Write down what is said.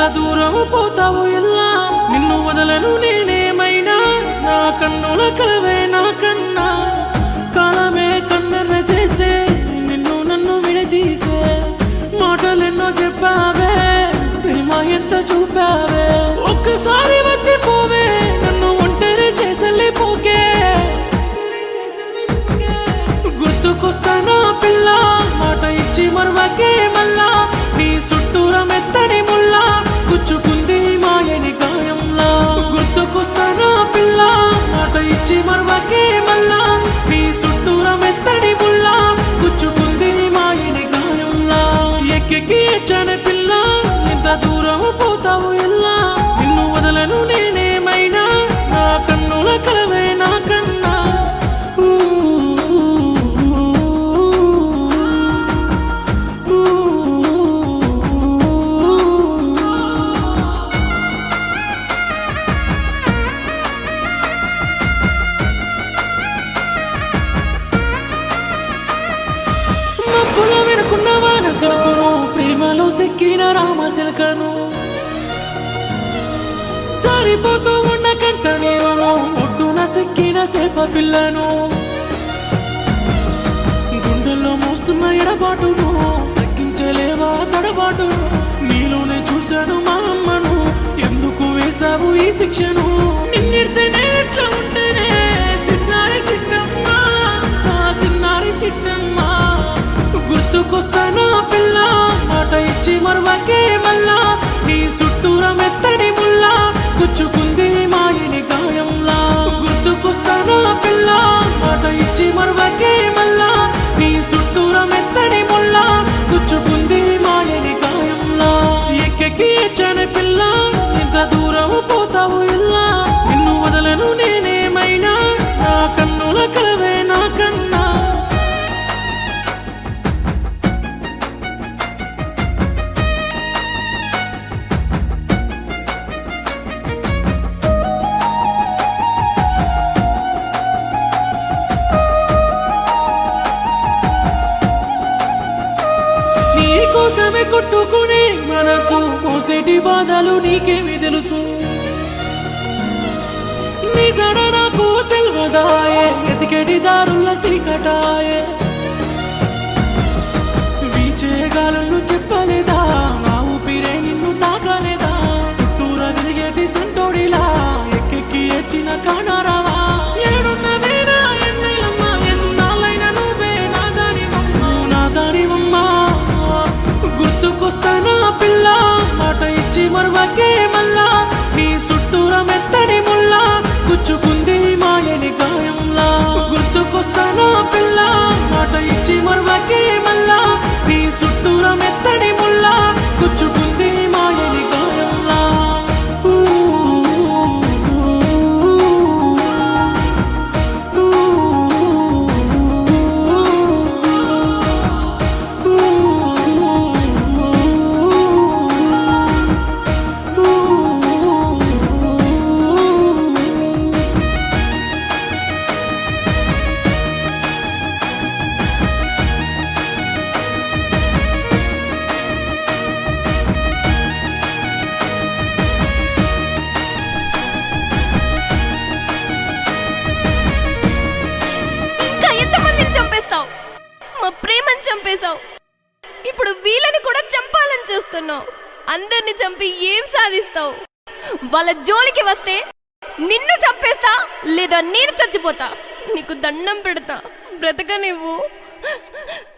దూరం పోతావు ఎల్లా నిన్ను వదలను నేనేమైనా నా కన్నుల కలవే నా కన్నా కాలమే కన్నెర్ర చేసే నిన్ను నన్ను విడదీసే మాటలెన్నో చెప్పావే ప్రేమ ఎంత చూపావే ఒక్కసారి వచ్చి పోవే నన్ను ఒంటరి చేసలే పోకే గుర్తుకొస్తానా పిల్ల మాట ఇచ్చి మరవకే మళ్ళా నీ చుట్టూరా మెత్తని ముల్లా గుచ్చుకుంది మాయని గాయంలా గుర్తుకొస్తానా పిల్ల మాట ఇచ్చి మరవకే మళ్ళా నీ చుట్టూరా మెత్తని ముల్లా గుచ్చుకుంది మాయని గాయంలా ఎక్కెక్కి ఎచ్చని పిల్ల ఎంత దూరం పోతావు ఎల్లా నిన్ను వదలను నేనేమైనా నా కన్నుల కలవే నా కన్నా ఊ, ఊ, ఊ. మబ్బుల వెనుకున్న వాన సిలుకును ప్రేమలో సిక్కిన రామ సిలకను జారిపోతూ ఉన్న కంట నీవను ఒడ్డున సిక్కిన సేప పిల్లను గుండెల్లో మోస్తున్న ఎడబాటును తగ్గించలేవా తడబాటును నీలోనే చూశాను మా అమ్మను ఎందుకు వేశావు ఈ శిక్షను నిన్నిడితే ఎట్లా ఉంటేనే సిన్నారి సిట్టమ్మా నా సిన్నారి సిట్టమ్మా గుర్తుకొస్తానా పిల్ల మాట ఇచ్చి మరవకే మళ్ళా నీ చుట్టూర మెత్తని ముల్లా గుచ్చుకుంది మాయని గాయంలా గుర్తుకొస్తానా పిల్ల మాట ఇచ్చి మరవకే మళ్ళా నీ చుట్టూర మెత్తని ముల్లా గుచ్చుకుంది మాయని గాయంలా ఎక్కెక్కి ఎచ్చని పిల్ల ఎంత దూరం పోతావు ఇల్లా నిన్ను వదలను నేనేమైనా నా కన్నుల కలవే నా కన్నా నీ కోసమే కొట్టుకునే మనసు మోసేటి బాధలు నీకేమి తెలుసు నీ జడ నాకు తెలియదాయే ఎతికెటి దారుల సీకటాయే వీచే గాలులు చెప్పలేదా నా ఊపిరే నిన్ను తాకలేదా చుట్టూరా తిరిగేటి సంటోడిలా ఎక్కెక్కి ఏడ్చిన కానారావా ఏడున్నవేనా ఎన్నెలమ్మ ఎన్నాళ్ళైనా నువ్వే నా దానివమ్మ నా దానివమ్మ గుర్తుకొస్తానా పిల్ల మాట ఇచ్చి మరవకే మళ్ళా నీ చుట్టూరా మెత్తని ముల్లా గుచ్చుకుంది మాయని గాయంలా గుర్తుకొస్తానా పిల్ల మాట ఇచ్చి మరవకే మళ్ళా నీ చుట్టూరా మెత్తని ముల్లా గుచ్చుకుంది మాయని గాయంలా ఊ, ఊ, ఊ, ఇంకా ఎంతమందిని చంపేస్తావు మా ప్రేమని చంపేశావు ఇప్పుడు వీళ్ళని కూడా చంపాలని చూస్తున్నావు అందరిని చంపి ఏం సాధిస్తావు వాళ్ళ జోలికి వస్తే నిన్ను చంపేస్తా లేదా నేను చచ్చిపోతా నీకు దండం పెడతా బ్రతక నువ్వు